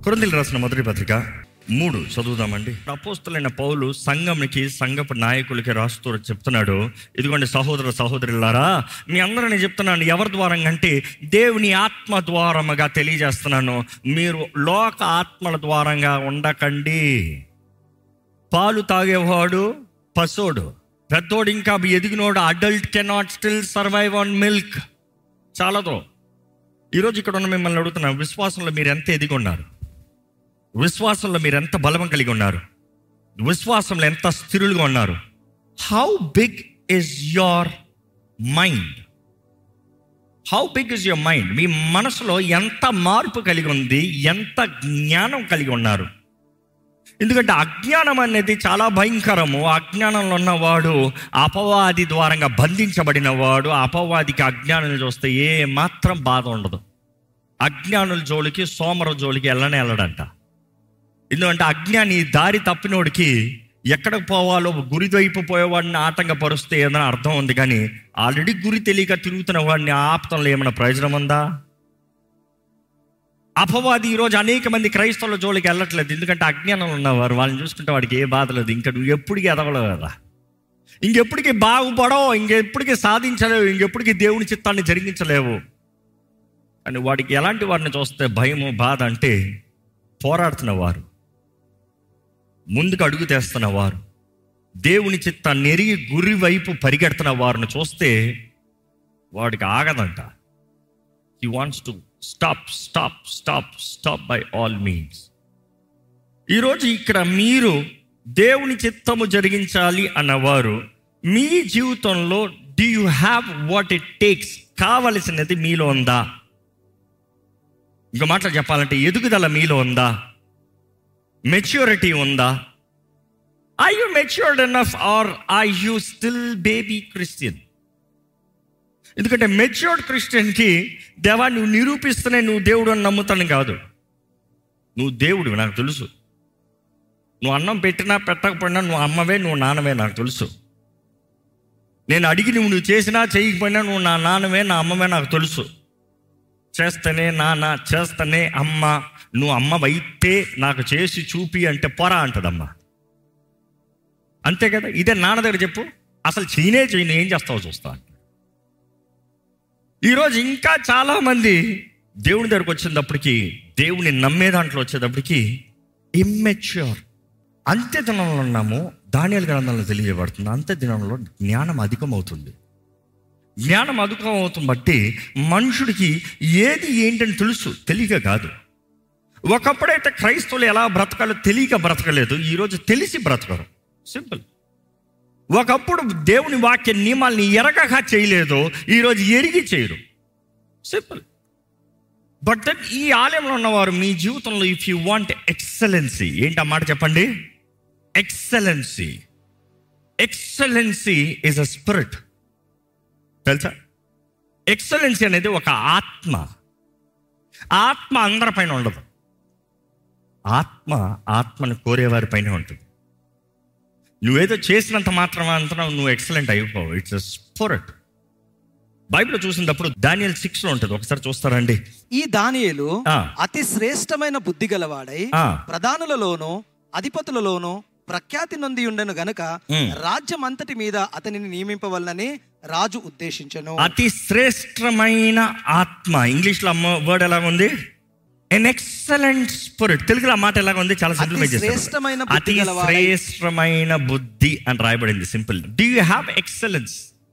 కొరింథీలు రాసిన మొదటి పత్రిక మూడు చదువుదామండి అపోస్తులైన పౌలు సంఘంకి సంఘపు నాయకులకి రాస్తూ చెప్తున్నాడు ఇదిగోండి సహోదర సహోదరులారా మీ అందరూ నేను చెప్తున్నాను ఎవరి ద్వారంగా అంటే దేవుని ఆత్మ ద్వారముగా తెలియజేస్తున్నాను మీరు లోక ఆత్మల ద్వారంగా ఉండకండి పాలు తాగేవాడు పసోడు పెద్దోడు ఇంకా ఎదిగినోడు adult cannot still survive on milk చాలదు ఈరోజు ఇక్కడ ఉన్న మిమ్మల్ని అడుగుతున్నా విశ్వాసంలో మీరు ఎంత ఎదిగి ఉన్నారు విశ్వాసంలో మీరు ఎంత బలం కలిగి ఉన్నారు విశ్వాసంలో ఎంత స్థిరులుగా ఉన్నారు how big is your mind how big is your mind మీ మనసులో ఎంత మార్పు కలిగి ఉంది ఎంత జ్ఞానం కలిగి ఉన్నారు ఎందుకంటే అజ్ఞానం అనేది చాలా భయంకరము అజ్ఞానంలో ఉన్నవాడు అపవాది ద్వారంగా బంధించబడిన వాడు అపవాదికి అజ్ఞానం చూస్తే ఏ మాత్రం బాధ ఉండదు అజ్ఞానుల జోలికి సోమర జోలికి వెళ్ళనే వెళ్ళడంట ఎందుకంటే అజ్ఞాని దారి తప్పినోడికి ఎక్కడికి పోవాలో గురి వైపు పోయేవాడిని ఆటంకపరుస్తే ఏదైనా అర్థం ఉంది కానీ ఆల్రెడీ గురి తెలియక తిరుగుతున్న వాడిని ఆపతంలో ఏమైనా ప్రయోజనం ఉందా అపవాది ఈరోజు అనేక మంది క్రైస్తవుల జోలికి వెళ్ళట్లేదు ఎందుకంటే అజ్ఞానంలో ఉన్నవారు వాళ్ళని చూసుకుంటే వాడికి ఏ బాధ లేదు ఇంకా నువ్వు ఎప్పటికీ ఎదగలేవు కదా ఇంకెప్పటికీ బాగుపడవు ఇంకెప్పటికీ సాధించలేవు ఇంకెప్పటికీ దేవుని చిత్తాన్ని జరిగించలేవు కానీ వాడికి ఎలాంటి వారిని చూస్తే భయము బాధ అంటే పోరాడుతున్న వారు ముందుకు అడుగు తెస్తున్న వారు దేవుని చిత్తాన్ని ఎరిగి గురి వైపు పరిగెడుతున్న వారిని చూస్తే వాడికి ఆగదంట he wants to stop stop stop stop by all means ఈరోజు ఇక్కడ మీరు దేవుని చిత్తము జరిగించాలి అన్నవారు మీ జీవితంలో do you have what it takes కావలసినది మీలో ఉందా ఇంకో మాటలు చెప్పాలంటే ఎదుగుదల మీలో ఉందా మెచ్యూరిటీ ఉందా I you matured enough or I you still baby Christian ఎందుకంటే మెచ్యూర్డ్ క్రిస్టియన్కి దేవా నువ్వు నిరూపిస్తూనే నువ్వు దేవుడు అని నమ్ముతాను కాదు నువ్వు దేవుడు నాకు తెలుసు నువ్వు అన్నం పెట్టినా పెట్టకపోయినా నువ్వు అమ్మవే నువ్వు నాన్నవే నాకు తెలుసు నేను అడిగి నువ్వు నువ్వు చేసినా చేయకపోయినా నువ్వు నా నాన్నవే నా అమ్మవే నాకు తెలుసు చేస్తేనే నాన్న చేస్తేనే అమ్మ నువ్వు అమ్మవైతే నాకు చేసి చూపి అంటే పొరా అంటదమ్మ అంతే కదా ఇదే నాన్న దగ్గర చెప్పు అసలు చేయనే చేయను ఏం చేస్తావో చూస్తా ఈరోజు ఇంకా చాలా మంది దేవుని దగ్గరకు వచ్చేటప్పటికి దేవుని నమ్మే దాంట్లో వచ్చేటప్పటికి ఇమ్మెచ్యూర్ అంత్య దినంలో ఉన్నాము ధాన్యాల గ్రంథంలో తెలియజేయబడుతుంది అంత్య దినంలో జ్ఞానం అధికమవుతుంది జ్ఞానం అధికం అవుతుంది బట్టి మనుషుడికి ఏది ఏంటని తెలుసు తెలియక కాదు ఒకప్పుడైతే క్రైస్తవులు ఎలా బ్రతకాలో తెలియక బ్రతకలేదు ఈరోజు తెలిసి బ్రతకరు సింపుల్ ఒకప్పుడు దేవుని వాక్య నియమాల్ని ఎరగక చేయలేదు ఈరోజు ఎరిగి చేయరు సింపుల్ బట్ దట్ ఈ ఆలయంలో ఉన్నవారు మీ జీవితంలో ఇఫ్ యూ వాంట్ ఎక్సలెన్సీ ఏంటి ఆ మాట చెప్పండి excellency excellency is a spirit తెలుసా ఎక్సలెన్సీ అనేది ఒక ఆత్మ ఆత్మ అందరిపైన ఉండదు ఆత్మ ఆత్మను కోరేవారి పైన ఉంటుంది నువ్వేదో చేసినంత మాత్రం అంత నువ్వు ఎక్సలెంట్ అయిపోవు ఇట్స్ అ స్పిరిట్ బైబిల్ చూసినప్పుడు డానియల్ సిక్స్ లో ఉంటుంది ఒకసారి చూస్తారండి ఈ దానియేలు ఆ. అతి శ్రేష్టమైన బుద్ధి గలవాడై ఆ. ప్రధానులలోను అధిపతులలోను ప్రఖ్యాతి నొంది ఉండను గనుక ఉమ్. రాజ్యం అంతటి మీద అతనిని నియమింపవలనని రాజు ఉద్దేశించను అతి శ్రేష్టమైన ఆత్మ ఇంగ్లీష్ లో వర్డ్ ఎలా ఉంది ఎన్ ఎక్సలెంట్ స్పిరిట్ తెలుగులో ఆ మాట ఎలా ఉంది చాలా సింపుల్ అతి శ్రేష్టమైన బుద్ధి అతి గలవాడై. శ్రేష్టమైన బుద్ధి అని రాయబడింది simple do you have excellence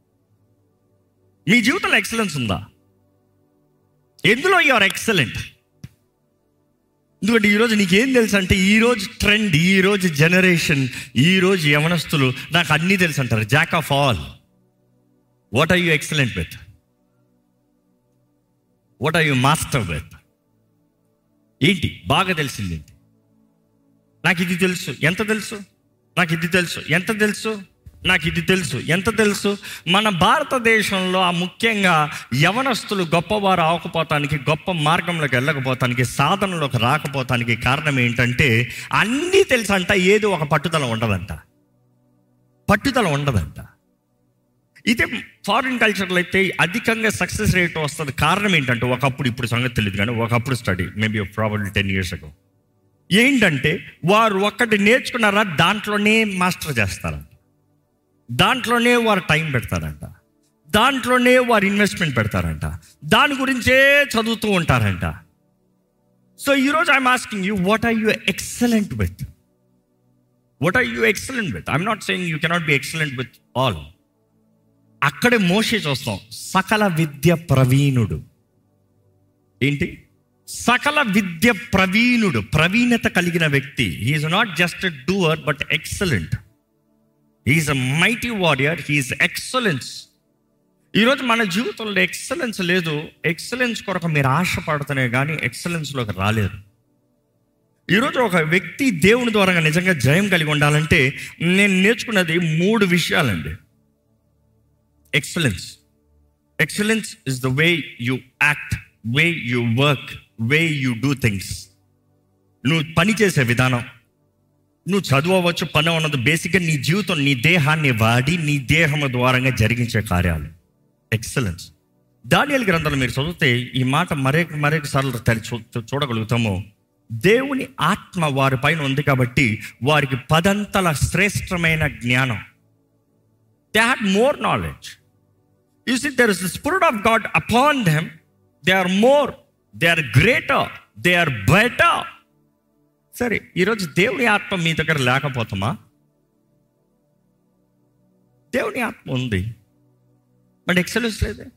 మీ జీవితంలో ఎక్సలెన్స్ ఉందా ఎందులో యు ఆర్ ఎక్సలెంట్ ఎందుకంటే ఈరోజు నీకేం తెలుసు అంటే ఈరోజు ట్రెండ్ ఈరోజు జనరేషన్ ఈరోజు యవనస్తులు నాకు అన్నీ తెలుసు అంటారు jack of all what are you excellent with what are you master with ఏంటి బాగా తెలిసింది ఏంటి నాకు ఇది తెలుసు ఎంత తెలుసు నాకు ఇది తెలుసు ఎంత తెలుసు నాకు ఇది తెలుసు ఎంత తెలుసు మన భారతదేశంలో ఆ ముఖ్యంగా యవనస్తులు గొప్పవారు అవకపోతానికి గొప్ప మార్గంలోకి వెళ్ళకపోతానికి సాధనలోకి రాకపోతానికి కారణం ఏంటంటే అన్నీ తెలుసంట ఏదో ఒక పట్టుదల ఉండదంట పట్టుదల ఉండదంట ఇదే ఫారిన్ కల్చర్లో అయితే అధికంగా సక్సెస్ రేట్ వస్తుంది కారణం ఏంటంటే ఒకప్పుడు ఇప్పుడు సంగతి తెలియదు కానీ ఒకప్పుడు study maybe probably ten years ago ఏంటంటే వారు ఒక్కటి నేర్చుకున్నారా దాంట్లోనే మాస్టర్ చేస్తారంట దాంట్లోనే వారు టైం పెడతారంట దాంట్లోనే వారు ఇన్వెస్ట్మెంట్ పెడతారంట దాని గురించే చదువుతూ ఉంటారంట సో ఈరోజు I'm asking you what are you excellent with what are you excellent with I'm not saying you cannot be excellent with all అక్కడే మోసే చూస్తాం సకల విద్య ప్రవీణుడు ఏంటి సకల విద్య ప్రవీణుడు ప్రవీణత కలిగిన వ్యక్తి he's not just doer but excellent he's a mighty warrior he's excellence ఈరోజు మన జీవితంలో ఎక్సలెన్స్ లేదు ఎక్సలెన్స్ కొరకు మీరు ఆశపడుతూనే కానీ ఎక్సలెన్స్లోకి రాలేరు ఈరోజు ఒక వ్యక్తి దేవుని ద్వారా నిజంగా జయం కలిగి ఉండాలంటే నేను నేర్చుకున్నది మూడు విషయాలండి excellence excellence is the way you act way you work way you do things నువ్వు పని చేసే విధానం నువ్వు చదవచ్చు పని ఉన్నది బేసిక్గా నీ జీవితం నీ దేహాన్ని వాడి నీ దేహము ద్వారంగా జరిగించే కార్యాలు ఎక్సలెన్స్ దానియల్ గ్రంథాలు మీరు చదివితే ఈ మాట మరొక మరొక సార్లు తెలి- చూ- చూడగలుగుతాము దేవుని ఆత్మ వారి పైన ఉంది కాబట్టి వారికి పదంతల శ్రేష్టమైన జ్ఞానం they had more knowledge you see there is the spirit of God upon them they are more they are greater they are better సరే ఈరోజు దేవుని ఆత్మ మీ దగ్గర లేకపోతామా దేవుని ఆత్మ ఉంది బట్ ఎక్సలెన్స్ లేదే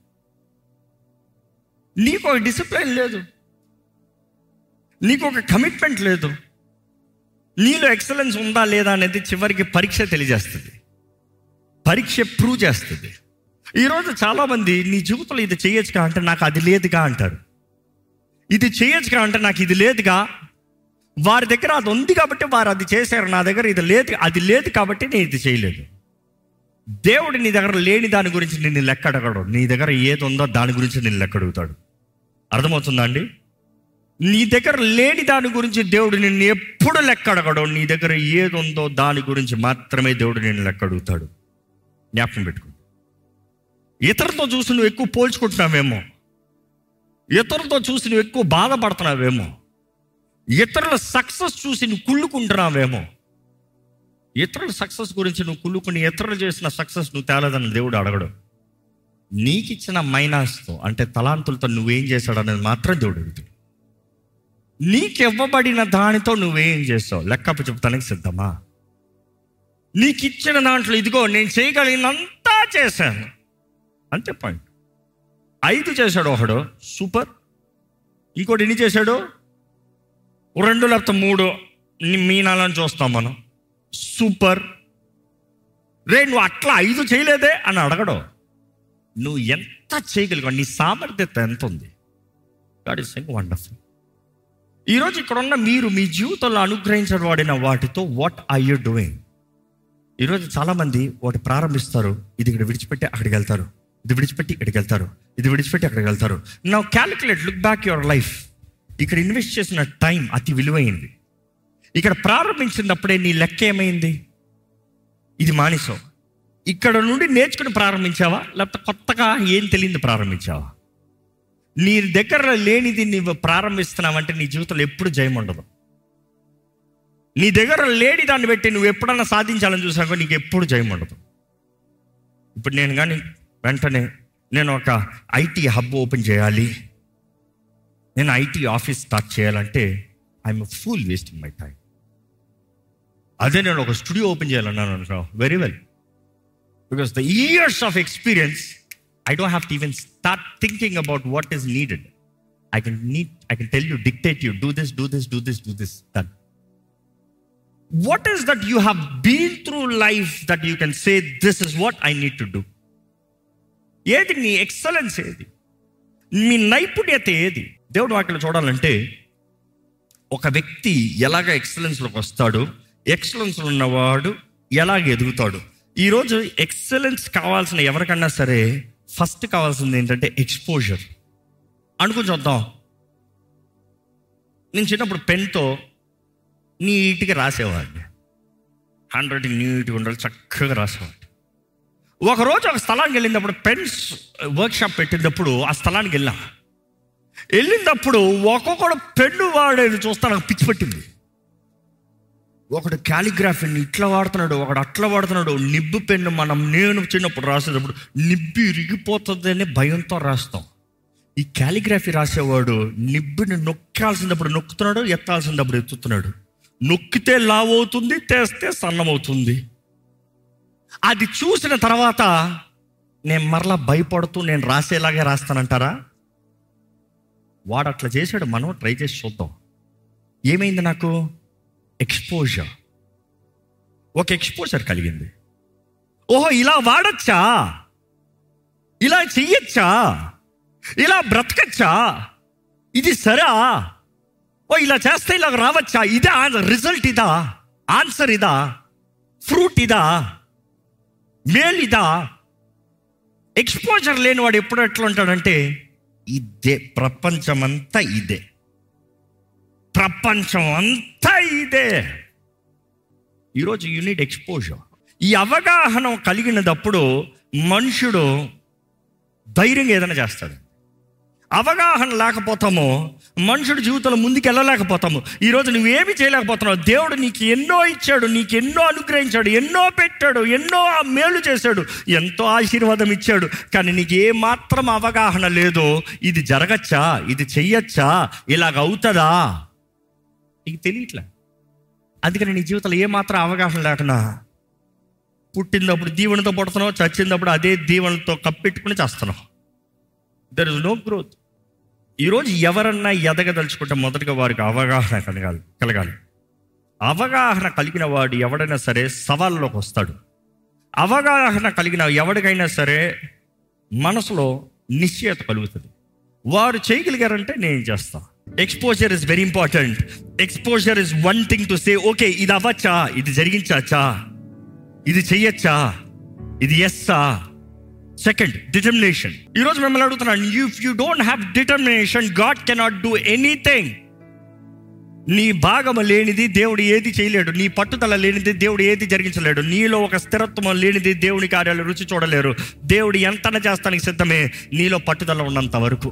నీకు ఒక డిసిప్లిన్ లేదు నీకు ఒక కమిట్మెంట్ లేదు నీలో ఎక్సలెన్స్ ఉందా లేదా అనేది చివరికి పరీక్ష తెలియజేస్తుంది పరీక్ష ప్రూవ్ చేస్తుంది ఈరోజు చాలామంది నీ జీవితంలో ఇది చేయొచ్చుగా అంటే నాకు అది లేదుగా అంటారు ఇది చేయొచ్చుగా అంటే నాకు ఇది లేదుగా వారి దగ్గర అది ఉంది కాబట్టి వారు అది చేశారు నా దగ్గర ఇది లేదు అది లేదు కాబట్టి నేను ఇది చేయలేదు దేవుడు నీ దగ్గర లేని దాని గురించి నిన్ను లెక్క అడగడు నీ దగ్గర ఏది ఉందో దాని గురించి నిన్ను లెక్క అడుగుతాడు అర్థమవుతుందా అండి నీ దగ్గర లేని దాని గురించి దేవుడు నిన్ను ఎప్పుడు లెక్క అడగడు నీ దగ్గర ఏది ఉందో దాని గురించి మాత్రమే దేవుడు నిన్ను లెక్క అడుగుతాడు జ్ఞాపకం పెట్టుకో ఇతరులతో చూసి నువ్వు ఎక్కువ పోల్చుకుంటున్నావేమో ఇతరులతో చూసి నువ్వు ఎక్కువ బాధపడుతున్నావేమో ఇతరుల సక్సెస్ చూసి నువ్వు కుళ్ళుకుంటున్నావేమో ఇతరుల సక్సెస్ గురించి నువ్వు కుళ్ళుకుని ఇతరులు చేసిన సక్సెస్ నువ్వు తేలేదని దేవుడు అడగడు నీకు ఇచ్చిన మైనాస్తో అంటే తలాంతులతో నువ్వేం చేశాడు అనేది మాత్రం దేవుడు అడుగుతాడు నీకివ్వబడిన దానితో నువ్వేం చేస్తావు లెక్కపు చెప్తానికి సిద్ధమా నీకు ఇచ్చిన దాంట్లో ఇదిగో నేను చేయగలిగినంతా చేశాను అంతే పాయింట్ ఐదు చేశాడు ఒకడు సూపర్ ఇంకోటి ఎన్ని చేశాడు రెండు లేకపోతే మూడు ని- మీ నాలని చూస్తాం మనం సూపర్ రే నువ్వు అట్లా ఐదు చేయలేదే అని అడగడు నువ్వు ఎంత చేయగలిగావు నీ సామర్థ్యత ఎంత ఉంది గాడ్ ఇస్ సెయింగ్ వండర్ఫుల్ ఈరోజు ఇక్కడ ఉన్న మీరు మీ జీవితంలో అనుగ్రహించబడిన వాటితో వాట్ ఐ యూ డూయింగ్ ఈరోజు చాలామంది వాటి ప్రారంభిస్తారు ఇది ఇక్కడ విడిచిపెట్టి అక్కడికి వెళ్తారు ఇది విడిచిపెట్టి ఇక్కడికి వెళ్తారు ఇది విడిచిపెట్టి అక్కడికి వెళ్తారు నా calculate look back your life ఇక్కడ ఇన్వెస్ట్ చేసిన టైం అతి విలువైంది ఇక్కడ ప్రారంభించినప్పుడే నీ లెక్క ఏమైంది ఇది మానేసావు ఇక్కడ నుండి నేర్చుకుని ప్రారంభించావా లేకపోతే కొత్తగా ఏం తెలియదు ప్రారంభించావా నీ దగ్గర లేనిది నువ్వు ప్రారంభిస్తున్నావంటే నీ జీవితంలో ఎప్పుడు జయం ఉండదు నీ దగ్గర లేని దాన్ని పెట్టి నువ్వు ఎప్పుడన్నా సాధించాలని చూసాకో నీకు ఎప్పుడు జయం ఉండదు ఇప్పుడు నేను కానీ వెంటనే నేను ఒక ఐటీ హబ్ ఓపెన్ చేయాలి నేను ఐటీ ఆఫీస్ స్టార్ట్ చేయాలంటే I'm full wasting my time అదే నేను ఒక స్టూడియో ఓపెన్ చేయాలన్నాను అనుకో very well because the years of experience I don't have to even start thinking about what is needed I can need I can tell you dictate you do this do this do this do this then what is that you have been through life that you can say this is what I need to do ఏది నీ excellence ఏది మీ నైపుణ్యత ఏది దేవుడు వాక్యలో చూడాలంటే ఒక వ్యక్తి ఎలాగ ఎక్సలెన్స్లోకి వస్తాడు ఎక్సలెన్స్ ఉన్నవాడు ఎలాగ ఎదుగుతాడు ఈరోజు ఎక్సలెన్స్ కావాల్సిన ఎవరికన్నా సరే ఫస్ట్ కావాల్సింది ఏంటంటే ఎక్స్పోజర్ అనుకుని చూద్దాం నేను చిన్నప్పుడు పెన్తో నీట్గా రాసేవాడిని హ్యాండ్ రైటింగ్ నీట్గా ఉండాలి చక్కగా రాసేవాడిని ఒకరోజు ఒక స్థలానికి వెళ్ళినప్పుడు పెన్స్ వర్క్షాప్ పెట్టినప్పుడు ఆ స్థలానికి వెళ్ళా వెళ్ళినప్పుడు ఒక్కొక్కడు పెన్ను వాడేది చూస్తే నాకు పిచ్చి పట్టింది ఒకడు క్యాలిగ్రాఫీని ఇట్లా వాడుతున్నాడు ఒకడు అట్లా వాడుతున్నాడు నిబ్బు పెన్ను మనం నేను చిన్నప్పుడు రాసేటప్పుడు నిబ్బు ఇరిగిపోతుందని భయంతో రాస్తాం ఈ క్యాలిగ్రఫీ రాసేవాడు నిబ్బుని నొక్కాల్సినప్పుడు నొక్కుతున్నాడు ఎత్తాల్సినప్పుడు ఎత్తుతున్నాడు నొక్కితే లావ్ అవుతుంది తెస్తే సన్నమవుతుంది అది చూసిన తర్వాత నేను మరలా భయపడుతూ నేను రాసేలాగే రాస్తానంటారా వాడు అట్లా చేశాడు మనం ట్రై చేసి చూద్దాం ఏమైంది నాకు ఎక్స్పోజర్ ఒక ఎక్స్పోజర్ కలిగింది ఓహో ఇలా వాడచ్చా ఇలా చెయ్యొచ్చా ఇలా బ్రతకచ్చా ఇది సరా ఓ ఇలా చేస్తే ఇలా రావచ్చా ఇదే రిజల్ట్ ఇదా ఆన్సర్ ఇదా ఫ్రూట్ ఇదా మేల్ ఇదా ఎక్స్పోజర్ లేనివాడు ఎప్పుడు ఎట్లా ఉంటాడంటే ఇదే ప్రపంచమంతా ఇదే ప్రపంచం అంతా ఇదే ఈరోజు యూనిట్ ఎక్స్పోజర్ ఈ అవగాహన కలిగినప్పుడు మనుషుడు ధైర్యంగా ఏదైనా చేస్తాడు అవగాహన లేకపోతామో మనుషుడు జీవితంలో ముందుకు వెళ్ళలేకపోతాము ఈరోజు నువ్వేమి చేయలేకపోతున్నావు దేవుడు నీకు ఎన్నో ఇచ్చాడు నీకు ఎన్నో అనుగ్రహించాడు ఎన్నో పెట్టాడు ఎన్నో మేలు చేశాడు ఎంతో ఆశీర్వాదం ఇచ్చాడు కానీ నీకు ఏ మాత్రం అవగాహన లేదో ఇది జరగచ్చా ఇది చెయ్యొచ్చా ఇలాగ అవుతుందా నీకు తెలియట్లే అందుకని నీ జీవితంలో ఏ మాత్రం అవగాహన లేకుండా పుట్టినప్పుడు దీవెనతో పుడుతున్నావు చచ్చినప్పుడు అదే దీవెనతో కప్పెట్టుకుని చేస్తున్నావు దర్ ఇస్ నో గ్రోత్ ఈరోజు ఎవరన్నా ఎదగదలుచుకుంటే మొదటగా వారికి అవగాహన కలగాలి కలగాలి అవగాహన కలిగిన వాడు ఎవడైనా సరే సవాల్లోకి వస్తాడు అవగాహన కలిగిన ఎవరికైనా సరే మనసులో నిశ్చయత కలుగుతుంది వారు చేయగలిగారంటే నేను చేస్తా exposure is very important exposure is one thing to say okay ఇది అవ్వచ్చా ఇది జరిగించచ్చా ఇది చెయ్యొచ్చా ఇది ఎస్సా సెకండ్ డిటర్మినేషన్ ఈరోజు మిమ్మల్ని అడుగుతున్నాను if you don't have determination God cannot do anything నీ భాగము లేనిది దేవుడు ఏది చేయలేడు నీ పట్టుదల లేనిది దేవుడు ఏది జరిగించలేడు నీలో ఒక స్థిరత్వం లేనిది దేవుని కార్యాలు రుచి చూడలేరు దేవుడు ఎంతన చేస్తానికి సిద్ధమే నీలో పట్టుదల ఉన్నంత వరకు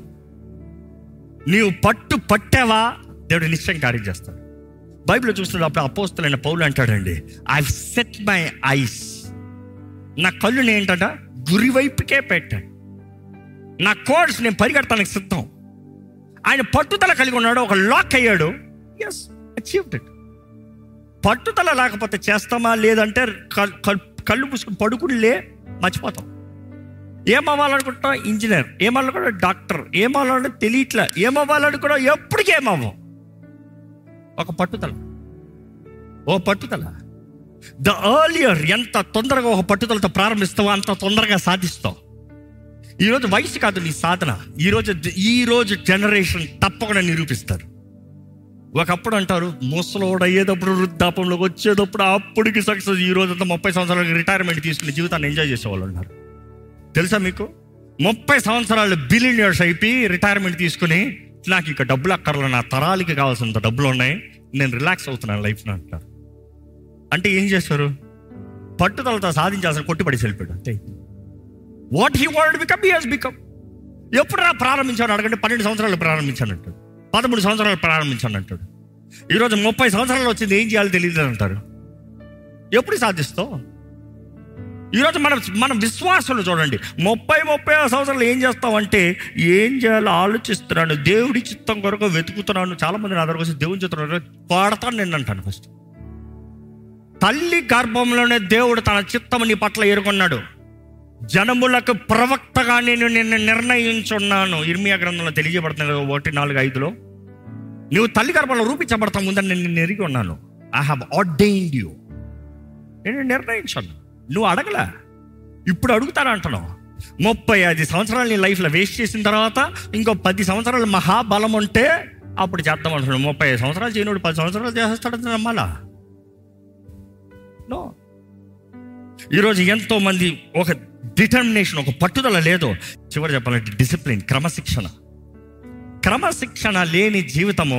నీవు పట్టు పట్టావా దేవుడు నిశ్చయం కార్యం చేస్తాడు బైబిల్ చూస్తున్నప్పుడు అపోస్తులైన పౌలు అంటాడండి ఐ సెట్ మై ఐస్ నా కళ్ళుని ఏంటంట గురి వైపుకే పెట్టాను నా కోర్స్ నేను పరిగెడతానికి సిద్ధం ఆయన పట్టుదల కలిగి ఉన్నాడు ఒక లాక్ అయ్యాడు ఎస్ అచీవ్డ్ ఇట్ పట్టుదల లేకపోతే చేస్తామా లేదంటే కల్- కల్- కళ్ళు మూసుకుని పడుకునిలే మర్చిపోతాం ఏమవ్వాలనుకుంటాం ఇంజనీర్ ఏమవ్వాలనుకుంటా డాక్టర్ ఏమవ్వాలంటే తెలియట్లే ఏమవ్వాలనుకున్నా ఎప్పటికీ ఏమవ్వం ఒక పట్టుదల ఓ పట్టుదల ద ఎర్లియర్ ఎంత తొందరగా ఒక పట్టుదలతో ప్రారంభిస్తావో అంత తొందరగా సాధిస్తావు ఈరోజు వయసు కాదు నీ సాధన ఈరోజు ఈరోజు జనరేషన్ తప్పకుండా నిరూపిస్తారు ఒకప్పుడు అంటారు ముసలోడు అయ్యేటప్పుడు వృద్ధాపంలోకి వచ్చేటప్పుడు అప్పటికి సక్సెస్ ఈ రోజు అంతా ముప్పై సంవత్సరాలకి రిటైర్మెంట్ తీసుకుని జీవితాన్ని ఎంజాయ్ చేసేవాళ్ళు ఉన్నారు తెలుసా మీకు ముప్పై సంవత్సరాలు బిలియనియర్స్ అయిపోయి రిటైర్మెంట్ తీసుకుని నాకు ఇక డబ్బులు అక్కర్లే నా తరాలకి కావాల్సినంత డబ్బులు ఉన్నాయి నేను రిలాక్స్ అవుతున్నాను లైఫ్లో అంటారు అంటే ఏం చేస్తారు పట్టుదలతో సాధించాల్సిన కొట్టుబడి వెళ్ళిపోయాడు అంతే what he want become he has become ఎప్పుడు రా ప్రారంభించాను అడగంటే పన్నెండు సంవత్సరాలు ప్రారంభించాను అంటాడు పదమూడు సంవత్సరాలు ప్రారంభించాను అంటాడు ఈరోజు ముప్పై సంవత్సరాలు వచ్చింది ఏం చేయాలో తెలియదు అంటారు ఎప్పుడు సాధిస్తావు ఈరోజు మన మన విశ్వాసాలు చూడండి ముప్పై ముప్పై ఆరు సంవత్సరాలు ఏం చేస్తామంటే ఏం చేయాలో ఆలోచిస్తున్నాను దేవుడి చిత్తం కొరకు వెతుకుతున్నాను చాలా మంది నా దగ్గరకు వచ్చి దేవుని చిత్తం పాడతాను నేను అంటాను ఫస్ట్ తల్లి గర్భంలోనే దేవుడు తన చిత్తం నీ పట్ల ఎరుకున్నాడు జనములకు ప్రవక్తగా నేను నిన్ను నిర్ణయించున్నాను ఇర్మియా గ్రంథంలో తెలియజేయబడుతుంది కదా ఒకటి నాలుగు ఐదులో నువ్వు తల్లి గర్భంలో రూపించబడతా ముందని నేను నిన్ను ఎరిగి ఉన్నాను ఐ హావ్ ఆర్డైన్డ్ యూ నేను నిర్ణయించాను నువ్వు అడగలే ఇప్పుడు అడుగుతాను అంటున్నావు ముప్పై ఐదు సంవత్సరాలు నీ లైఫ్లో వేస్ట్ చేసిన తర్వాత ఇంకో పది సంవత్సరాలు మహాబలం ఉంటే అప్పుడు చేద్దాం అంటున్నాడు ముప్పై ఐదు సంవత్సరాలు చేయనోడు పది సంవత్సరాలు చేస్తాడు నమ్మాలా నో ఈరోజు ఎంతో మంది ఒక డిటర్మినేషన్ ఒక పట్టుదల లేదు చివరి చెప్పాలంటే డిసిప్లిన్ క్రమశిక్షణ క్రమశిక్షణ లేని జీవితము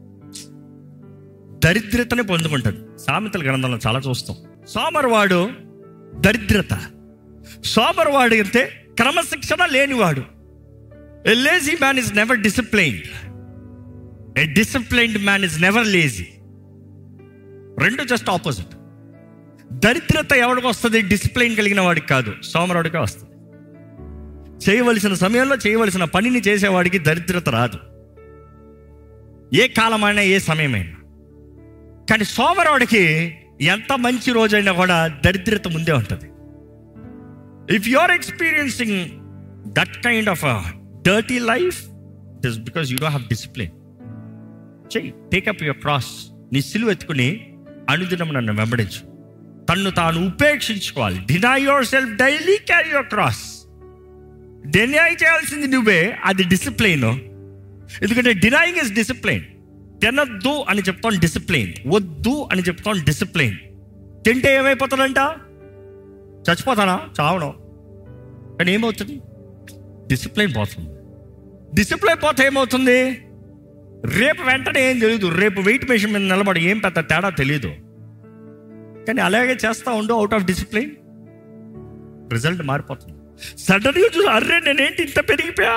దరిద్రతనే పొందుకుంటుంది సామెతల గ్రంథంలో చాలా చూస్తాం సోమరవాడు దరిద్రత సోమరవాడు అంటే క్రమశిక్షణ లేనివాడు a lazy man is never disciplined a disciplined man is never lazy రెండు జస్ట్ ఆపోజిట్ దరిద్రత ఎవరికి వస్తుంది డిసిప్లైన్ కలిగిన వాడికి కాదు సోమరుడికే వస్తుంది చేయవలసిన సమయంలో చేయవలసిన పనిని చేసేవాడికి దరిద్రత రాదు ఏ కాలమైనా ఏ సమయమైనా కానీ సోమరుడికి ఎంత మంచి రోజైనా కూడా దరిద్రత ముందే ఉంటుంది if you are experiencing that kind of dirty life it is because you don't have discipline చెయ్యి టేకప్ యువర్ క్రాస్ నీ సిలువ ఎత్తుకుని అనుదినం నన్ను వెంబడించు తన్ను తాను ఉపేక్షించుకోవాలి deny yourself daily carry your cross deny చేయాల్సింది నువ్వే అది డిసిప్లైన్ ఎందుకంటే డినైయింగ్ ఇస్ డిసిప్లైన్ తినద్దు అని చెప్తాం డిసిప్లైన్ వద్దు అని చెప్తాం డిసిప్లైన్ తింటే ఏమైపోతాడంట చచ్చిపోతానా చావడం కానీ ఏమవుతుంది డిసిప్లైన్ పోతుంది డిసిప్లైన్ పోతే ఏమవుతుంది రేపు వెంటనే ఏం తెలియదు రేపు వెయిట్ మెషిన్ మీద నిలబడి ఏం పెద్ద తేడా తెలియదు కానీ అలాగే చేస్తా ఉండు అవుట్ ఆఫ్ డిసిప్లైన్ రిజల్ట్ మారిపోతుంది సడన్గా చూసి అర్రే నేనేంటి ఇంత పెరిగిపోయా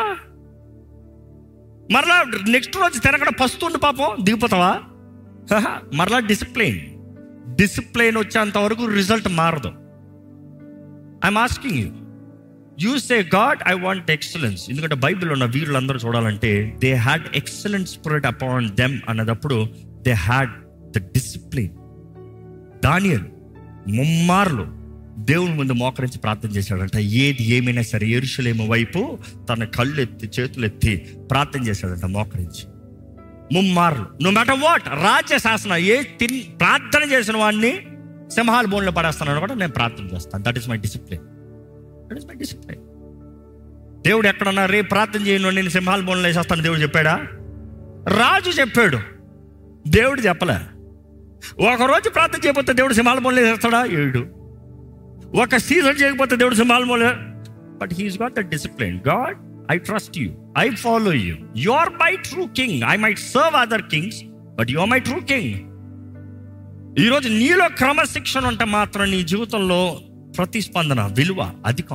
మరలా నెక్స్ట్ రోజు తినకుండా పస్తుండు పాపం దిగిపోతావా హహ, మరలా డిసిప్లైన్ డిసిప్లైన్ వచ్చేంత వరకు రిజల్ట్ మారదు I'm asking you you say God I want excellence ఎందుకంటే బైబిల్లో ఉన్న వీరులందరూ చూడాలంటే they had excellent spirit upon them అన్నదప్పుడు దే హ్యాడ్ ద డిసిప్లిన్ దానియలు ముమ్మార్లు దేవుని ముందు మోకరించి ప్రార్థన చేశాడంట ఏది ఏమైనా సరే ఎరుషలేము వైపు తన కళ్ళు ఎత్తి చేతులు ఎత్తి ప్రార్థన చేశాడంట మోకరించి ముమ్మార్లు నో మ్యాటర్ వాట్ రాజ్య శాసన ఏ తిన్ ప్రార్థన చేసిన వాడిని సింహాల బోన్లో పడేస్తాను కూడా నేను ప్రార్థన చేస్తాను that is my discipline that is my discipline దేవుడు ఎక్కడన్నా రేపు ప్రార్థన చేయను నేను సింహాల బోన్లో వేసేస్తాను దేవుడు చెప్పాడా రాజు చెప్పాడు దేవుడు చెప్పలే ఒక రోజు ప్రార్థన చేయకపోతే దేవుడు సింహాల బోన్లో వేసేస్తాడా ఏడు ఒక సీజన్ చేయకపోతే దేవుడు సింహాల బోన్లో but he's got the discipline God I trust you I follow you you are my true king I might serve other kings but you are my true king ఈరోజు నీలో క్రమశిక్షణ ఉంటే మాత్రం నీ జీవితంలో ప్రతిస్పందన విలువ అధికం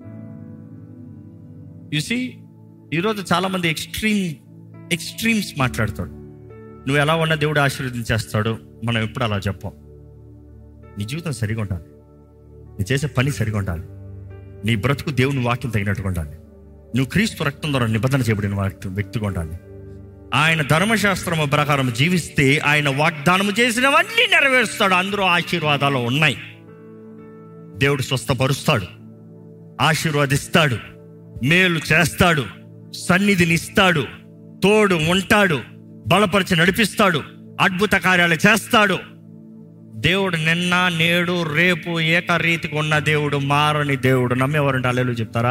సి ఈరోజు చాలామంది ఎక్స్ట్రీమ్ ఎక్స్ట్రీమ్స్ మాట్లాడతాడు నువ్వు ఎలా ఉన్నా దేవుడు ఆశీర్వదించేస్తాడు మనం ఎప్పుడు అలా చెప్పాం నీ జీవితం సరిగా ఉండాలి నీ చేసే పని సరిగా ఉండాలి నీ బ్రతుకు దేవుని వాక్యం తగినట్టుగా ఉండాలి నువ్వు క్రీస్తు రక్తం ద్వారా నిబంధన చేయబడిన వ్యక్తి- వ్యక్తిగా ఉండాలి ఆయన ధర్మశాస్త్రము ప్రకారం జీవిస్తే ఆయన వాగ్దానము చేసినవన్నీ నెరవేరుస్తాడు అందరూ ఆశీర్వాదాలు ఉన్నాయి దేవుడు స్వస్థపరుస్తాడు ఆశీర్వదిస్తాడు మేలు చేస్తాడు సన్నిధిని ఇస్తాడు తోడు ఉంటాడు బలపరిచి నడిపిస్తాడు అద్భుత కార్యాలు చేస్తాడు దేవుడు నిన్న నేడు రేపు ఏకరీతికి ఉన్న దేవుడు మారని దేవుడు నమ్మేవారంటే అల్లెలు చెప్తారా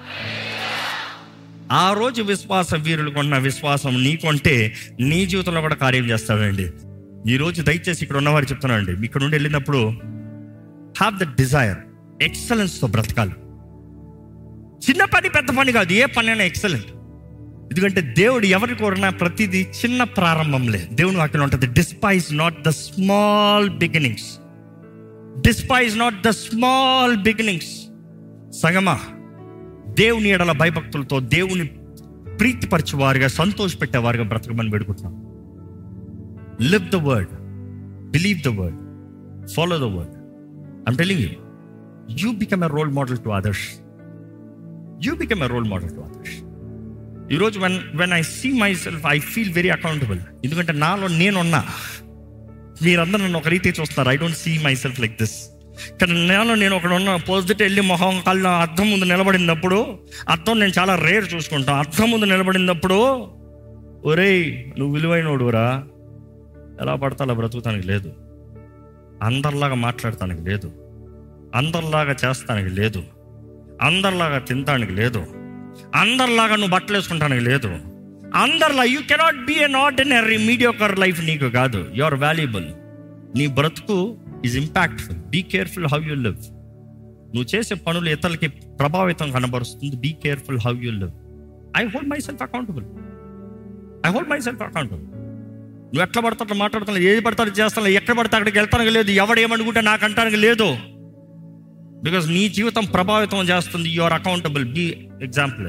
ఆ రోజు విశ్వాస వీరులకు ఉన్న విశ్వాసం నీకుంటే నీ జీవితంలో కూడా కార్యం చేస్తాడండి ఈ రోజు దయచేసి ఇక్కడ ఉన్నవారు చెప్తున్నానండి ఇక్కడ నుండి వెళ్ళినప్పుడు హ్యావ్ ద డిజైర్ ఎక్సలెన్స్తో బ్రతకాలి చిన్న పని పెద్ద పని కాదు ఏ పని అయినా ఎక్సలెంట్ ఎందుకంటే దేవుడు ఎవరి కోరినా ప్రతిదీ చిన్న ప్రారంభంలే దేవుని వాక్యం ఉంటుంది despise not the small beginnings despise not the small beginnings సగమా దేవుని ఎడల భయభక్తులతో దేవుని ప్రీతిపరిచేవారుగా సంతోషపెట్టేవారుగా బ్రతకమని పెడుకుంటున్నాం live the word believe the word follow the word I'm telling you you become a role model to others you become a role model to others ఈరోజు when when I see myself I feel very accountable ఎందుకంటే నాలో నేనున్నా మీరందరూ నన్ను ఒక రీతి చూస్తున్నారు I don't see myself like this కానీ నేను నేను ఒకడు ఉన్న పొద్దుట వెళ్ళి మొహం కళ్ళ అద్దం ముందు నిలబడినప్పుడు అద్దం నేను చాలా రేర్ చూసుకుంటాను అద్దం ముందు నిలబడినప్పుడు ఒరేయ్ నువ్వు విలువైనోడురా ఎలా పడతా అలా బ్రతుకుతానికి లేదు అందరిలాగా మాట్లాడటానికి లేదు అందరిలాగా చేస్తానికి లేదు అందరిలాగా తినటానికి లేదు అందరిలాగా నువ్వు బట్టలు వేసుకుంటానికి లేదు అందరిలా you cannot be an ordinary mediocre life నీకు కాదు యు ఆర్ వాల్యుబుల్ నీ బ్రతుకు is impactful be careful how you live నువ్వు చేసే పనులు ఇతరులకి ప్రభావితం కనబరుస్తుంది be careful how you live I hold myself accountable I hold myself accountable నువ్వు ఎట్లా పడతా అట్లా మాట్లాడుతున్నావు ఏది పడతాడు చేస్తాను ఎక్కడ పడితే అక్కడికి వెళ్తానికి లేదు ఎవడు ఏమనుకుంటే నాకు అంటానికి లేదు బికాస్ నీ జీవితం ప్రభావితం చేస్తుంది you are accountable be example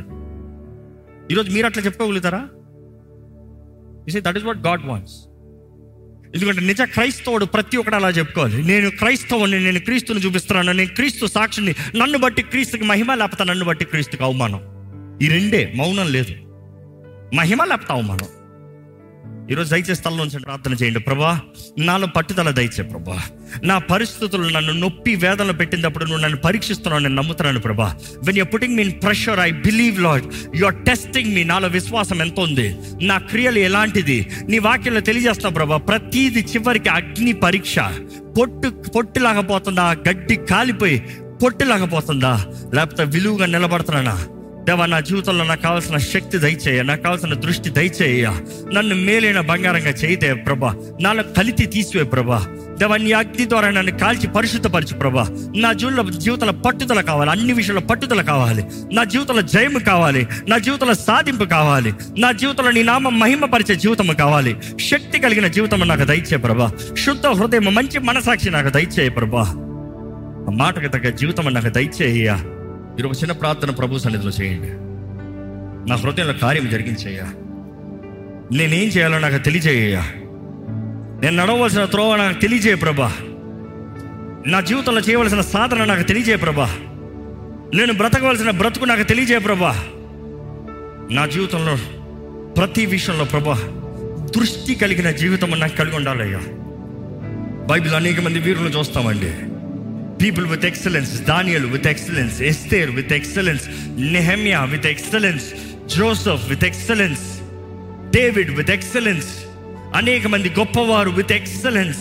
ఈరోజు మీరు అట్లా చెప్పుకోగలుగుతారా you say that is what God wants ఎందుకంటే నిజ క్రైస్తవుడు ప్రతి ఒక్కడు అలా చెప్పుకోవాలి నేను క్రైస్తవుని నేను క్రీస్తుని చూపిస్తున్నాను నేను క్రీస్తు సాక్షిని నన్ను బట్టి క్రీస్తుకి మహిమ లేకపోతే నన్ను బట్టి క్రీస్తుకి అవమానం ఈ రెండే మౌనం లేదు మహిమ లేకపోతే అవమానం ఈరోజు దయచేసి తలలోంచి ప్రార్థన చేయండి ప్రభా నాలో పట్టుదల దయచే ప్రభా నా పరిస్థితులు నన్ను నొప్పి వేదనలు పెట్టినప్పుడు నువ్వు నన్ను పరీక్షిస్తున్నావు నేను నమ్ముతున్నాను ప్రభా when you putting mean pressure I believe Lord you are testing me నాలో విశ్వాసం ఎంత ఉంది నా క్రియలు ఎలాంటిది నీ వాక్యంలో తెలియజేస్తున్నావు ప్రభా ప్రతీది చివరికి అగ్ని పరీక్ష పొట్టు పొట్టులాగా పోతుందా గడ్డి కాలిపోయి పొట్టులాగా పోతుందా లేకపోతే విలువగా నిలబడుతున్నానా దేవా నా జీవితంలో నాకు కావాల్సిన శక్తి దయచేయ నాకు కావాల్సిన దృష్టి దయచేయ నన్ను మేలైన బంగారంగా చేయితే ప్రభా నాలో కలితి తీసివే ప్రభా దేవా నీ అగ్ని ద్వారా నన్ను కాల్చి పరిశుద్ధపరచు ప్రభా నా జీవితంలో జీవితంలో పట్టుదల కావాలి అన్ని విషయాల్లో పట్టుదల కావాలి నా జీవితంలో జయము కావాలి నా జీవితంలో సాధింపు కావాలి నా జీవితంలో నీ నామం మహిమపరిచే జీవితం కావాలి శక్తి కలిగిన జీవితం నాకు దయచే ప్రభా శుద్ధ హృదయం మంచి మనసాక్షి నాకు దయచేయ ప్రభా ఆ మాటకు తగ్గ జీవితం నాకు దయచేయ్యా మీరు ఒక చిన్న ప్రార్థన ప్రభు సన్నిధిలో చేయండి నా హృదయంలో కార్యం జరిగించేయ్యా నేనేం చేయాలో నాకు తెలియజేయ్యా నేను నడవలసిన త్రోవ నాకు తెలియజేయ ప్రభా నా జీవితంలో చేయవలసిన సాధన నాకు తెలియజేయ ప్రభా నేను బ్రతకవలసిన బ్రతుకు నాకు తెలియజేయ ప్రభా నా జీవితంలో ప్రతి విషయంలో ప్రభా దృష్టి కలిగిన జీవితం నాకు కలిగి ఉండాలయ్యా బైబిల్ అనేక మంది వీరులను చూస్తామండి people with excellence Daniel with excellence Esther with excellence నెహమ్యా with excellence Joseph with excellence David with excellence అనేక మంది గొప్పవారు విత్ ఎక్సలెన్స్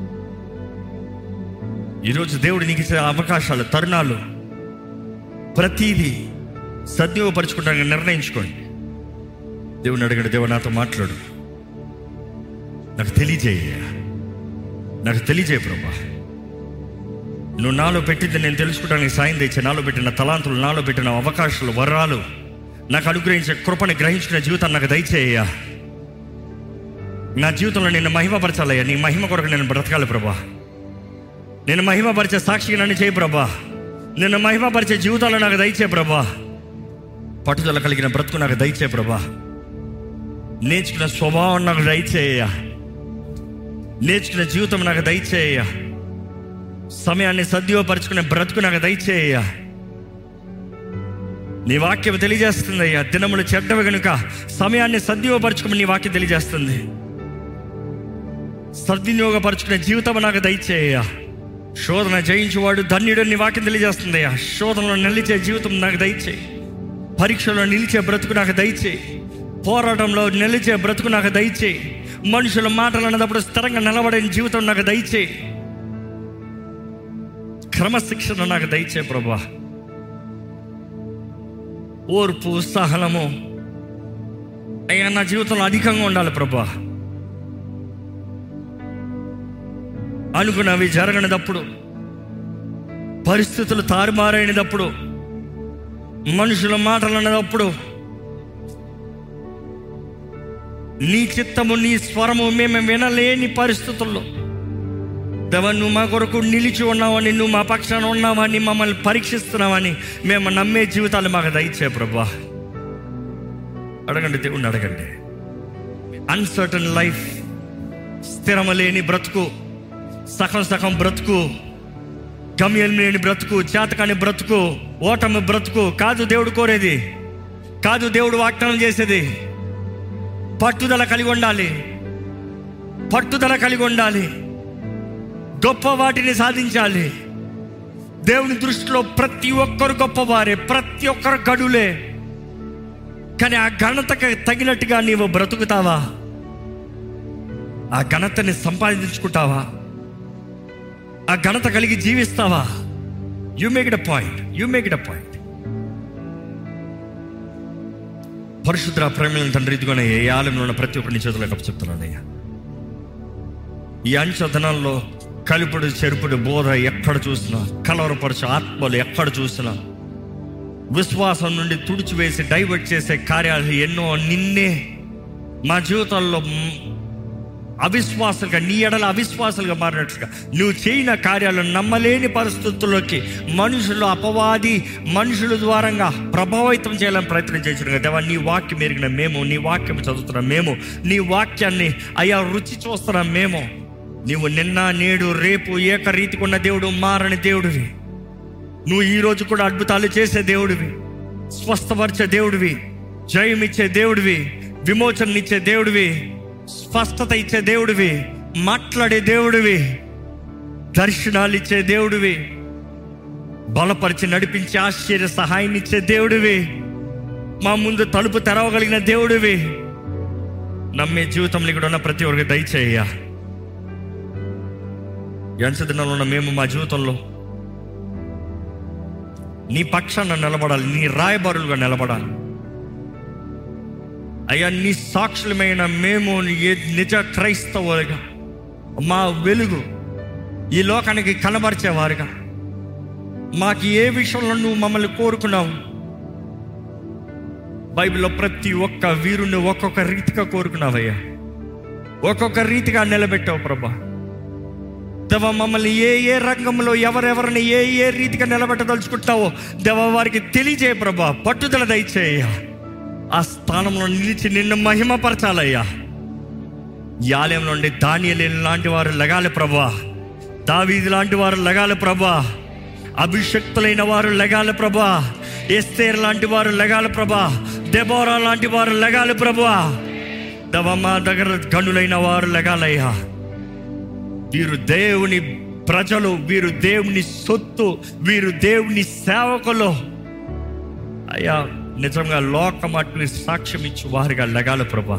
ఈరోజు దేవుడు నీకు ఇచ్చే అవకాశాలు తరుణాలు ప్రతీది సద్వినియోగపరచుకోవడానికి నిర్ణయించుకోండి దేవుని అడగండి దేవుడు నాతో మాట్లాడు నాకు తెలియజేయ నాకు తెలియజేయ ప్రభా నువ్వు నాలో పెట్టింది నేను తెలుసుకోవడానికి సాయం తెచ్చే నాలో పెట్టిన తలాంతులు నాలో పెట్టిన అవకాశాలు వరాలు నాకు అనుగ్రహించే కృపని గ్రహించుకునే జీవితాన్ని నాకు దయచేయ్యా నా జీవితంలో నేను మహిమపరచాలయ్యా నీ మహిమ కొరకు నేను బ్రతకాలి ప్రభా నేను మహిమపరిచే సాక్షిగా నన్ను చేయి ప్రభా నిన్ను మహిమపరిచే జీవితాలు నాకు దయచే ప్రభా పట్టుదల కలిగిన బ్రతుకు నాకు దయచే ప్రభా నేర్చుకున్న స్వభావం నాకు దయచేయ నేర్చుకున్న జీవితం నాకు దయచేయ సమయాన్ని సద్విపరుచుకునే బ్రతుకు నాకు దయచేయ నీ వాక్యం తెలియజేస్తుంది అయ్యా దినములు చెడ్డవి కనుక సమయాన్ని సద్విపరచుకుని నీ వాక్యం తెలియజేస్తుంది సద్వినియోగపరచుకునే జీవితం నాకు దయచేయ శోధన జయించేవాడు ధన్యుడు నీ వాక్యం తెలియజేస్తుంది అయ్యా శోధనలో నిలిచే జీవితం నాకు దయచేయి పరీక్షలో నిలిచే బ్రతుకు నాకు దయచేయి పోరాటంలో నిలిచే బ్రతుకు నాకు దయచేయి మనుషుల మాటలు అన్నప్పుడు స్థిరంగా నిలబడే జీవితం నాకు దయచేయి క్రమశిక్షణ నాకు దయచే ప్రభా ఓర్పు సహనము అయ్యా నా జీవితంలో అధికంగా ఉండాలి ప్రభా అనుకున్నవి జరగనిదప్పుడు పరిస్థితులు తారుమారైనప్పుడు మనుషుల మాటలు అన్నదప్పుడు నీ చిత్తము నీ స్వరము మేము వినలేని పరిస్థితుల్లో దేవ నువ్వు మా కొరకు నిలిచి ఉన్నావని నువ్వు మా పక్షాన ఉన్నావని మమ్మల్ని పరీక్షిస్తున్నావని మేము నమ్మే జీవితాలు మాకు దయచే ప్రభా అడగండి దేవుణ్ణి అడగండి అన్సర్టన్ లైఫ్ స్థిరమ లేని బ్రతుకు సగం సగం బ్రతుకు గమ్యం లేని బ్రతుకు చేతకాని బ్రతుకు ఓటమి బ్రతుకు కాదు దేవుడు కోరేది కాదు దేవుడు వాగ్దానం చేసేది పట్టుదల కలిగి ఉండాలి పట్టుదల కలిగి ఉండాలి గొప్ప వాటిని సాధించాలి దేవుని దృష్టిలో ప్రతి ఒక్కరు గొప్పవారే ప్రతి ఒక్కరు గడులే కానీ ఆ ఘనతకి తగినట్టుగా నీవు బ్రతుకుతావా ఆ ఘనతని సంపాదించుకుంటావా ఆ ఘనత కలిగి జీవిస్తావా you make it a point you make it a point పరిశుద్ర ప్రేమలను తండ్రి ఇదిగోనే ఏ ఆలయంలో ఉన్న ప్రతి ఒక్కరిని చేతులకు చెప్తున్నానయ్యా ఈ అంచదనాల్లో కలుపుడు చెరుపుడు బోధ ఎక్కడ చూసినా కలవరపరచు ఆత్మలు ఎక్కడ చూసినా విశ్వాసం నుండి తుడిచివేసి డైవర్ట్ చేసే కార్యాలు ఎన్నో నిన్నే మా జీవితాల్లో మ్- అవిశ్వాసాలుగా నీ ఎడల అవిశ్వాసాలుగా మారినట్లుగా నువ్వు చేయని కార్యాలను నమ్మలేని పరిస్థితుల్లోకి మనుషులు అపవాది మనుషుల ద్వారంగా ప్రభావితం చేయాలని ప్రయత్నం చేసిన దేవా నీ వాక్యం ఎరిగిన మేము నీ వాక్యం చదువుతున్న మేము నీ వాక్యాన్ని అయ్యా రుచి చూస్తున్న మేము నీవు నిన్న నేడు రేపు ఏకరీతికి ఉన్న దేవుడు మారని దేవుడివి నువ్వు ఈ రోజు కూడా అద్భుతాలు చేసే దేవుడివి స్వస్థపరిచే దేవుడివి జయం ఇచ్చే దేవుడివి విమోచన ఇచ్చే దేవుడివి స్పష్టత ఇచ్చే దేవుడివి మాట్లాడే దేవుడివి దర్శనాలు ఇచ్చే దేవుడివి బలపరిచి నడిపించి ఆశ్చర్య సహాయం ఇచ్చే దేవుడివి మా ముందు తలుపు తెరవగలిగిన దేవుడివి నమ్మే జీవితంలో ఇక్కడ ఉన్న ప్రతి ఒక్కరికి దయచేయ ఎంత దినాలు ఉన్న మేము మా జీవితంలో నీ పక్షాన నిలబడాలి నీ రాయబారులుగా నిలబడాలి అయ్యా నీ సాక్షులమైన మేము ఏ- నిజ క్రైస్తవులుగా మా వెలుగు ఈ లోకానికి కనబరిచేవారుగా మాకు ఏ విషయంలో నువ్వు మమ్మల్ని కోరుకున్నావు బైబిల్లో ప్రతి ఒక్క వీరుని ఒక్కొక్క రీతిగా కోరుకున్నావయ్యా ఒక్కొక్క రీతిగా నిలబెట్టావు ప్రభా దేవ మమ్మల్ని ఏ ఏ రంగంలో ఎవరెవరిని ఏ ఏ రీతిగా నిలబెట్టదలుచుకుంటావో దేవ వారికి తెలియజేయ ప్రభా పట్టుదల దయచేయ ఆ స్థానంలో నిలిచి నిన్ను మహిమపరచాలయ్యా ఈ ఆలయం నుండి దానియలు లాంటి వారు లగాలి ప్రభా దావీది లాంటి వారు లగాలి ప్రభా అభిషక్తులైన వారు లగాలి ప్రభా ఎస్తేర్ లాంటి వారు లగాలి ప్రభా దెబోరా లాంటి వారు లగాలి ప్రభా దవ మా దగ్గర గనులైన వారు లగాలయ్యా వీరు దేవుని ప్రజలు వీరు దేవుని సొత్తు వీరు దేవుని సేవకులు అయ్యా నిజంగా లోకమట్ని సాక్ష్యం ఇచ్చి వారిగా లగాలి ప్రభా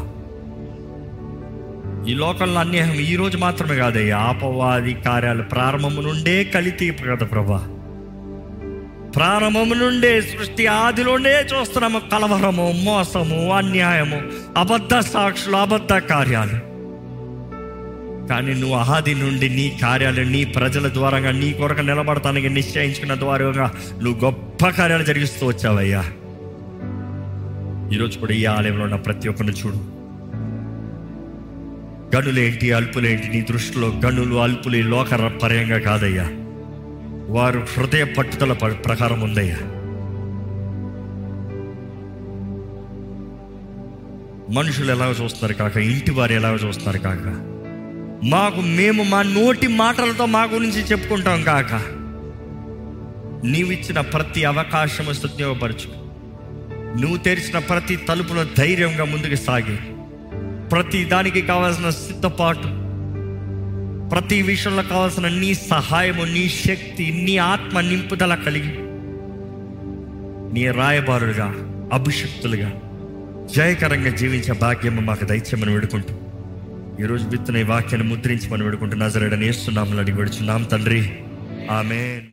ఈ లోకంలో అన్యాయం ఈ రోజు మాత్రమే కాదయ్యా ఆపవాది కార్యాలు ప్రారంభము నుండే కలితి కదా ప్రభా ప్రారంభము నుండే సృష్టి ఆదిలోనే చూస్తున్నాము కలవరము మోసము అన్యాయము అబద్ధ సాక్షులు అబద్ధ కార్యాలు కానీ నువ్వు ఆది నుండి నీ కార్యాలు నీ ప్రజల ద్వారంగా నీ కొరకు నిలబడటానికి నిశ్చయించుకున్న ద్వారంగా నువ్వు గొప్ప కార్యాలు జరిగిస్తూ వచ్చావయ్యా ఈరోజు కూడా ఈ ఆలయంలో ఉన్న ప్రతి ఒక్కరిని చూడు గనులేంటి అల్పులేంటి నీ దృష్టిలో గనులు అల్పులు ఈ లోక పర్యంగా కాదయ్యా వారు హృదయ పట్టుదల ప- ప్రకారం ఉందయ్యా మనుషులు ఎలాగ చూస్తున్నారు కాక ఇంటి వారు ఎలాగ చూస్తున్నారు కాక మాకు మేము మా నోటి మాటలతో మా గురించి చెప్పుకుంటాం కాక నీవిచ్చిన ప్రతి అవకాశము సద్వినియోగపరచు నువ్వు తెరిచిన ప్రతి తలుపులో ధైర్యంగా ముందుకు సాగి ప్రతి దానికి కావాల్సిన సిద్ధపాటు ప్రతి విషయంలో కావాల్సిన నీ సహాయము నీ శక్తి నీ ఆత్మ నింపుదల కలిగి నీ రాయబారులుగా అభిషక్తులుగా జయకరంగా జీవించే భాగ్యము మాకు దైత్యమని వేడుకుంటూ ఈరోజు విత్తున ఈ వాక్యాన్ని ముద్రించి మనం వేడుకుంటూ నజరడని వేస్తున్నామని అడిగి పెడుచున్నాం తండ్రి ఆమె